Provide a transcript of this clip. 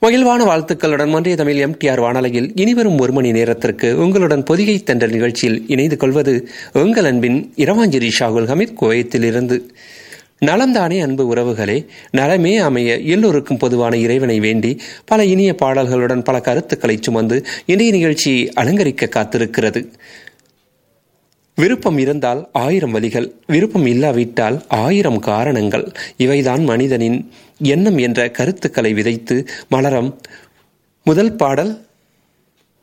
மகிழ்வான வாழ்த்துக்களுடன் ஒன்றிய தமிழ் எம்டிஆர் வானொலியில் இனிவரும் ஒரு மணி நேரத்திற்கு உங்களுடன் பொதிகை தென்றல் நிகழ்ச்சியில் இணைந்து கொள்வது உங்கள் அன்பின் இரவாஞ்சேரி ஷாகுல் ஹமீத் குவைத்திலிருந்து நலம்தானே அன்பு உறவுகளே நலமே அமைய எல்லோருக்கும் பொதுவான இறைவனை வேண்டி பல இனிய பாடல்களுடன் பல கருத்துக்களை சுமந்து இன்றைய நிகழ்ச்சியை அலங்கரிக்க காத்திருக்கிறது விருப்பம் இருந்தால் ஆயிரம் வழிகள் விருப்பம் இல்லாவிட்டால் ஆயிரம் காரணங்கள் இவைதான் மனிதனின் எண்ணம் என்ற கருத்துக்களை விதைத்து மலரம் முதல் பாடல்